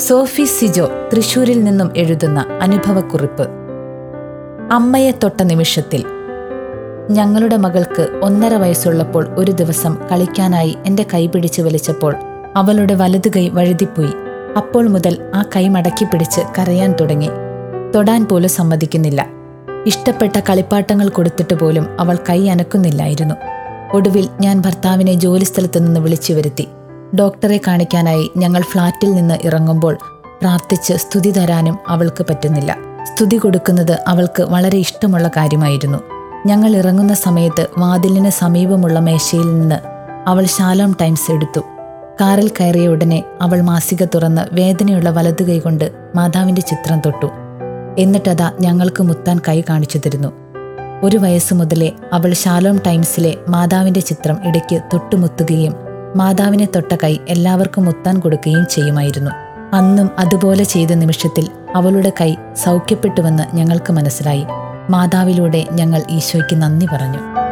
സോഫി സിജോ തൃശൂരിൽ നിന്നും എഴുതുന്ന അനുഭവക്കുറിപ്പ് അമ്മയെ തൊട്ട നിമിഷത്തിൽ ഞങ്ങളുടെ മകൾക്ക് ഒന്നര വയസ്സുള്ളപ്പോൾ ഒരു ദിവസം കളിക്കാനായി എൻ്റെ കൈ പിടിച്ച് വലിച്ചപ്പോൾ അവളുടെ വലതു കൈ വഴുതിപ്പോയി അപ്പോൾ മുതൽ ആ കൈ മടക്കി പിടിച്ച് കരയാൻ തുടങ്ങി തൊടാൻ പോലും സമ്മതിക്കുന്നില്ല ഇഷ്ടപ്പെട്ട കളിപ്പാട്ടങ്ങൾ കൊടുത്തിട്ട് പോലും അവൾ കൈ അനക്കുന്നില്ലായിരുന്നു ഒടുവിൽ ഞാൻ ഭർത്താവിനെ ജോലിസ്ഥലത്ത് നിന്ന് വിളിച്ചു വരുത്തി ഡോക്ടറെ കാണിക്കാനായി ഞങ്ങൾ ഫ്ളാറ്റിൽ നിന്ന് ഇറങ്ങുമ്പോൾ പ്രാർത്ഥിച്ച് സ്തുതി തരാനും അവൾക്ക് പറ്റുന്നില്ല സ്തുതി കൊടുക്കുന്നത് അവൾക്ക് വളരെ ഇഷ്ടമുള്ള കാര്യമായിരുന്നു ഞങ്ങൾ ഇറങ്ങുന്ന സമയത്ത് വാതിലിന് സമീപമുള്ള മേശയിൽ നിന്ന് അവൾ ശാലോം ടൈംസ് എടുത്തു കാറിൽ കയറിയ ഉടനെ അവൾ മാസിക തുറന്ന് വേദനയുള്ള വലതു കൈകൊണ്ട് മാതാവിന്റെ ചിത്രം തൊട്ടു എന്നിട്ടതാ ഞങ്ങൾക്ക് മുത്താൻ കൈ കാണിച്ചു തരുന്നു ഒരു വയസ്സ് മുതലേ അവൾ ശാലോം ടൈംസിലെ മാതാവിന്റെ ചിത്രം ഇടയ്ക്ക് തൊട്ടുമുത്തുകയും മാതാവിനെ തൊട്ട കൈ എല്ലാവർക്കും മുത്താൻ കൊടുക്കുകയും ചെയ്യുമായിരുന്നു അന്നും അതുപോലെ ചെയ്ത നിമിഷത്തിൽ അവളുടെ കൈ സൗഖ്യപ്പെട്ടുവെന്ന് ഞങ്ങൾക്ക് മനസ്സിലായി മാതാവിലൂടെ ഞങ്ങൾ ഈശോയ്ക്ക് നന്ദി പറഞ്ഞു